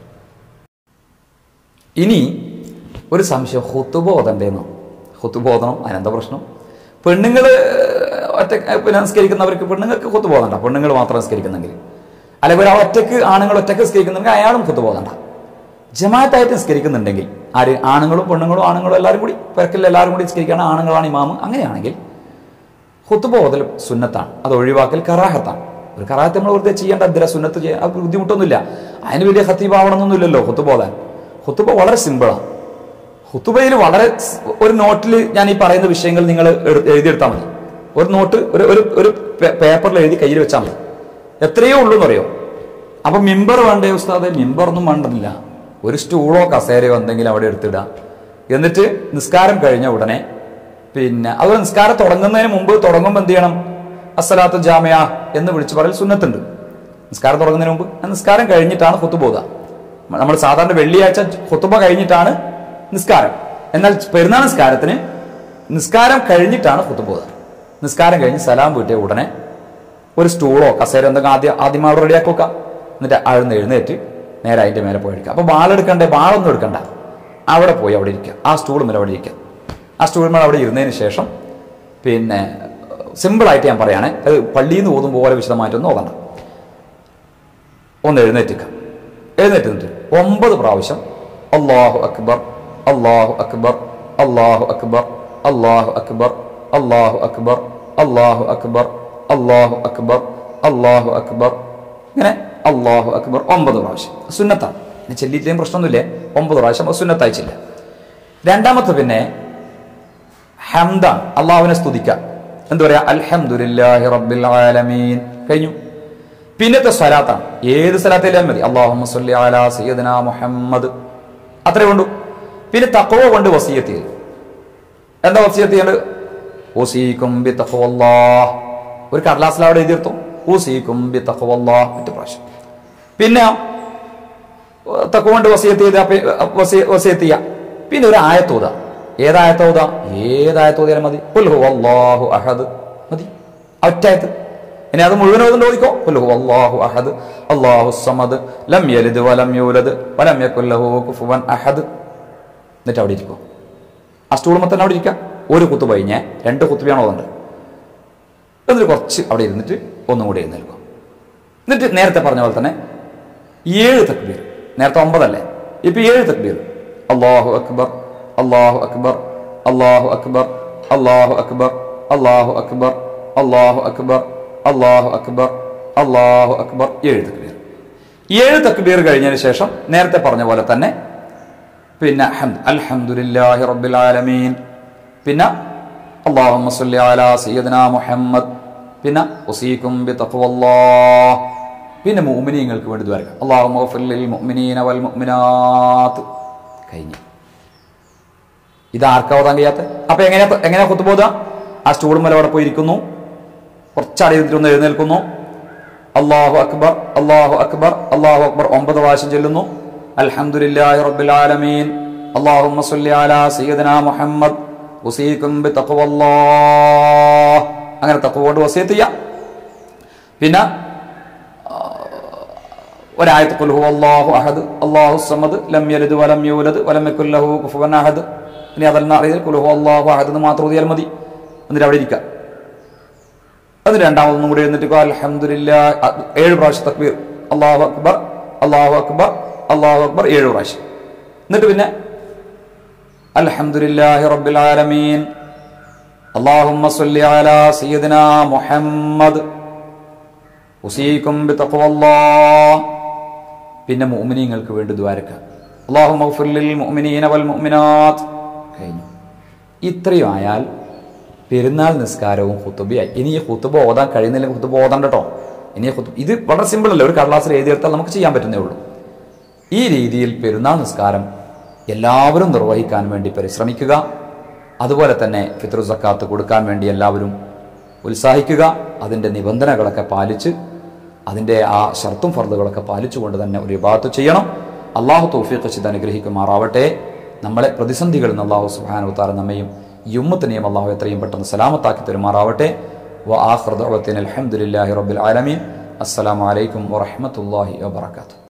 ഇനി ഒരു സംശയം ഹുത്തുബ ഓതണ്ടേന്നോ ഹുത്തുബ ഓതണം അതിനെന്താ പ്രശ്നം പെണ്ണുങ്ങൾ ഒറ്റ പിന്നെ നിസ്കരിക്കുന്നവർക്ക് പെണ്ണുങ്ങൾക്ക് ഹുത്തുബ ഓതണ്ട പെണ്ണുങ്ങൾ മാത്രം നിസ്കരിക്കുന്നെങ്കിൽ അല്ലെങ്കിൽ ഒരാൾ ഒറ്റക്ക് ആണുങ്ങൾ ഒറ്റക്ക് നിസ്കരിക്കുന്നെങ്കിൽ അയാളും ഹുത്തുബ ഓതണ്ട ജമാഅത്തായിട്ട് നിസ്കരിക്കുന്നുണ്ടെങ്കിൽ ആര് ആണുങ്ങളും പെണ്ണുങ്ങളും ആണുങ്ങളും എല്ലാവരും കൂടി പെരക്കിൽ എല്ലാവരും കൂടി നിസ്കരിക്കുകയാണ് ആണുങ്ങളാണ് ഇമാമ് അങ്ങനെയാണെങ്കിൽ ഹുത്തുബ ഓതൽ സുന്നത്താണ് അത് ഒഴിവാക്കൽ കറാഹത്താണ് ഒരു കറാഹത്ത് നമ്മൾ വെറുതെ ചെയ്യേണ്ട എന്തിനാ സുന്നത്ത് ചെയ്യാൻ അത് ബുദ്ധിമുട്ടൊന്നുമില്ല അതിന് വലിയ ഹത്തീബാവണമെന്നൊന്നുമില്ലല്ലോ ഹുത്തുബ ഓതാൻ ഹുത്തുബ വളരെ സിമ്പിളാണ് ഹുത്തുബയിൽ വളരെ സ് ഒരു നോട്ടിൽ ഞാൻ ഈ പറയുന്ന വിഷയങ്ങൾ നിങ്ങൾ എടു- എഴുതിയെടുത്താൽ മതി ഒരു നോട്ട് ഒരു ഒരു ഒരു പേ- പേപ്പറിൽ എഴുതി കയ്യിൽ വെച്ചാൽ മതി എത്രയോ ഉള്ളൂ എന്നറിയോ അപ്പൊ മിമ്പർ വേണ്ടേ ഉസ്താദെ മിമ്പർ ഒന്നും വേണ്ടതില്ല ഒരു സ്റ്റൂളോ കസേരയോ എന്തെങ്കിലും അവിടെ എടുത്തിടുക എന്നിട്ട് നിസ്കാരം കഴിഞ്ഞ ഉടനെ പിന്നെ അതുപോലെ നിസ്കാരം തുടങ്ങുന്നതിന് മുമ്പ് തുടങ്ങുമ്പോൾ എന്ത് ചെയ്യണം അസ്സലാത്തു ജാമിയ എന്ന് വിളിച്ചു പറയൽ സുന്നത്തുണ്ട് നിസ്കാരം തുടങ്ങുന്നതിന് മുമ്പ് ആ നിസ്കാരം കഴിഞ്ഞിട്ടാണ് ഹുത്തുബോധ നമ്മൾ സാധാരണ വെള്ളിയാഴ്ച ഹുത്തുബ കഴിഞ്ഞിട്ടാണ് നിസ്കാരം എന്നാൽ പെരുന്നാൾ നിസ്കാരത്തിന് നിസ്കാരം കഴിഞ്ഞിട്ടാണ് ഹുത്തുബോധ നിസ്കാരം കഴിഞ്ഞ് സലാം വീട്ടിയ ഉടനെ ഒരു സ്റ്റൂളോ കസേര എന്തെങ്കിലും ആദ്യം ആദ്യം അവിടെ റെഡിയാക്കി വെക്കാം എന്നിട്ട് അഴുന്ന് എഴുന്നേറ്റ് നേരെ അതിന്റെ മേലെ പോയി എടുക്കുക അപ്പൊ ബാളെടുക്കണ്ടേ ബാളൊന്നും എടുക്കണ്ട അവിടെ പോയി അവിടെ ഇരിക്കുക ആ സ്റ്റൂൾ മേലെ അവിടെ ഇരിക്കുക ആ സ്റ്റൂൾ മേലെ അവിടെ ഇരുന്നതിന് ശേഷം പിന്നെ സിമ്പിളായിട്ട് ഞാൻ പറയുകയാണെ അത് പള്ളിയിൽ നിന്ന് ഓതും പോലെ വിശദമായിട്ടൊന്നും ഓതണ്ട ഒന്ന് എഴുന്നേറ്റിക്കുക എഴുന്നേറ്റ് നിന്നിട്ട് ഒമ്പത് പ്രാവശ്യം അള്ളാഹു അക്ബർ അള്ളാഹു അക്ബർ അള്ളാഹു അക്ബർ അള്ളാഹു അക്ബർ അള്ളാഹു അക്ബർ അള്ളാഹു അക്ബർ അള്ളാഹു അക്ബർ അള്ളാഹു അക്ബർ ഇങ്ങനെ അള്ളാഹു അക്ബർ ഒമ്പത് പ്രാവശ്യം സുന്നത്താണ് ഇനി ചെല്ലിയിട്ടേയും പ്രശ്നമൊന്നുമില്ലേ ഒമ്പത് പ്രാവശ്യം അത് സുന്നത്തായി ചെല്ലുക രണ്ടാമത്തെ പിന്നെ ഹംദാണ് അള്ളാഹുവിനെ സ്തുതിക്കുക എന്താ പറയാ അൽഹംദുലില്ലാഹി റബ്ബിൽ ആലമീൻ കഴിഞ്ഞു പിന്നത്തെ സ്വലാത്താണ് ഏത് സ്വലാത്തിലും മതി അള്ളാഹുമ്മ സ്വല്ലി അലാ സയ്യിദന മുഹമ്മദ് അത്രേ ഉള്ളൂ പിന്നെ തഖവ കൊണ്ട് വസീയത്ത് ചെയ്തു എന്താ വസീയത്ത് ചെയ്യേണ്ടത് ഓസീക്കും ബി തഖവല്ലാഹ് ഒരു കടലാസിൽ അവിടെ എഴുതിയെടുത്തു ഓസീക്കും ബി തഖവല്ലാഹ് മറ്റു പ്രാവശ്യം പിന്നെ തക്കവ കൊണ്ട് വസീയത്ത് ചെയ്ത വസീയത്ത് ചെയ്യുക പിന്നെ ഒരു ആയത്തോത ഏതായത്തോത ഏതായത്തോതിയാലും മതി ഖുൽ ഹുവല്ലാഹു അഹദ് മതി ഒറ്റായത്ത് ഇനി അത് മുഴുവൻ ഓതുണ്ട് ഓദിക്കോ ഖുൽ ഹുവല്ലാഹു അഹദ് അല്ലാഹു സമദ് ലം യലിദ് വലം യൂലദ് വലം യകുൽ ലഹു കുഫുവൻ അഹദ് എന്നിട്ട് അവിടെ ഇരിക്കും ആ സ്റ്റൂളുമ്പോൾ തന്നെ അവിടെ ഇരിക്കുക ഒരു കുത്തു കഴിഞ്ഞ് രണ്ട് കുത്തുബിയാണ് ഓതുണ്ട് എന്നിട്ട് കുറച്ച് അവിടെ ഇരുന്നിട്ട് ഒന്നും കൂടി എഴുന്നേൽക്കും എന്നിട്ട് നേരത്തെ പറഞ്ഞ പോലെ തന്നെ ഏഴ് തക്ബീർ നേരത്തെ ഒമ്പതല്ലേ ഇപ്പൊ ഏഴ് തക്ബീർ അള്ളാഹു അക്ബർ അള്ളാഹു അക്ബർ അള്ളാഹു അക്ബർ അള്ളാഹു അക്ബർ അള്ളാഹു അക്ബർ അള്ളാഹു അക്ബർ അള്ളാഹു അക്ബർ അള്ളാഹു അക്ബർ ഏഴ് തക്ബീർ ഏഴ് തക്ബീർ കഴിഞ്ഞതിന് ശേഷം നേരത്തെ പറഞ്ഞ പോലെ തന്നെ പിന്നെ ഹംദ് അൽഹംദുലില്ലാഹി റബ്ബിൽ ആലമീൻ പിന്നെ അല്ലാഹുമ്മ സ്വല്ലി അലാ സയ്യിദന മുഹമ്മദ് പിന്നെ ഉസീക്കും ബി തഖ്വല്ലാഹ് പിന്നെ മുഅ്മിനീങ്ങൾക്ക് വേണ്ടി ദ്വാരക അല്ലാഹുമ്മ ഗഫിർ ലിൽ മുഅ്മിനീന വൽ മുഅ്മിനാത്ത് കഴിഞ്ഞു ഇത് ആർക്കാ ഓതാൻ കഴിയാത്ത അപ്പൊ എങ്ങനെയാ എങ്ങനെയാ കുത്തുബോധ ആ സ്റ്റൂളും മേലെ അവിടെ പോയിരിക്കുന്നു കുറച്ചടി ഇരുന്നിട്ടൊന്ന് എഴുന്നേൽക്കുന്നു അള്ളാഹു അക്ബർ അള്ളാഹു അക്ബർ അള്ളാഹു അക്ബർ ഒമ്പത് പ്രാവശ്യം ചെല്ലുന്നു അൽഹംദുലില്ലാഹി റബ്ബിൽ ആലമീൻ അല്ലാഹുമ്മ സ്വല്ലി അലാ സയ്യിദന മുഹമ്മദ് ഉസീക്കും ബി തഖ്വല്ലാഹ് അങ്ങനെ തഖ്വ കൊണ്ട് വസിയത്ത് ചെയ്യാം പിന്നെ ഒരായത്ത് ഖുൽ ഹുവല്ലാഹു അഹദ് അല്ലാഹു സമദ് ലം യലിദ് വലം യൂലദ് വലം യകുൽ ലഹു കുഫുവൻ അഹദ് ഇനി അതല്ല അറിയാൽ ഖുൽ ഹുവല്ലാഹു അഹദ് എന്ന് മാത്രം ഓതിയാൽ മതി എന്നിട്ട് അവിടെ ഇരിക്കുക അത് രണ്ടാമതൊന്നും കൂടി എഴുന്നിട്ട് അൽഹംദുലില്ലാ ഏഴ് പ്രാവശ്യം തക്ബീർ അള്ളാഹു അക്ബർ അള്ളാഹു അക്ബർ അള്ളാഹു അക്ബർ ഏഴ് പ്രാവശ്യം എന്നിട്ട് പിന്നെ അൽഹംദുലില്ലാഹി റബ്ബിൽ ആലമീൻ അല്ലാഹുമ്മ സ്വല്ലി അലാ സയ്യിദിനാ മുഹമ്മദ് ഉസീക്കും ബി തഖ്വല്ലാഹ് പിന്നെ മുഅ്മിനീങ്ങൾക്ക് വേണ്ടി ദ്വാരക്ക അല്ലാഹുമ്മ ഗഫിർ ലിൽ മുഅ്മിനീന വൽ മുഅ്മിനാത്ത് കഴിഞ്ഞു ഇത്രയും ആയാൽ പെരുന്നാൾ നിസ്കാരവും ഹുത്തുബയായി ഇനി ഈ ഹുത്തുബ ഓതാൻ കഴിയുന്നില്ലെങ്കിൽ ഹുത്തുബ ഓതാൻ കേട്ടോ ഇനി ഈ ഹുത്തുബ ഇത് വളരെ സിമ്പിൾ അല്ലേ ഒരു കടലാസിൽ എഴുതിയെടുത്താൽ നമുക്ക് ചെയ്യാൻ പറ്റുന്നേ ഉള്ളൂ ഈ രീതിയിൽ പെരുന്നാൾ നിസ്കാരം എല്ലാവരും നിർവഹിക്കാൻ വേണ്ടി പരിശ്രമിക്കുക അതുപോലെ തന്നെ ഫിത്രു സക്കാത്ത് കൊടുക്കാൻ വേണ്ടി എല്ലാവരും ഉത്സാഹിക്കുക അതിൻ്റെ നിബന്ധനകളൊക്കെ പാലിച്ച് അതിൻ്റെ ആ ഷർത്തും ഫർദുകളൊക്കെ പാലിച്ചുകൊണ്ട് തന്നെ ഒരു വിഭാഗത്ത് ചെയ്യണം അള്ളാഹു തൗഫീഖ് ചെയ്ത് അനുഗ്രഹിക്കുമാറാവട്ടെ നമ്മളെ പ്രതിസന്ധികളിൽ നിന്ന് അള്ളാഹു സുഹാനുത്താര നമ്മയും യുമ്മത്തിനെയും അള്ളാഹു എത്രയും പെട്ടെന്ന് സലാമത്താക്കി തരുമാറാവട്ടെ വ ആഹ്റദ് അലഹമുല്ലാഹി റബ്ബിൽ ആലമീൻ അസ്സലാമു അലൈക്കും വറഹമത്തല്ലാഹി വബർക്കാത്തു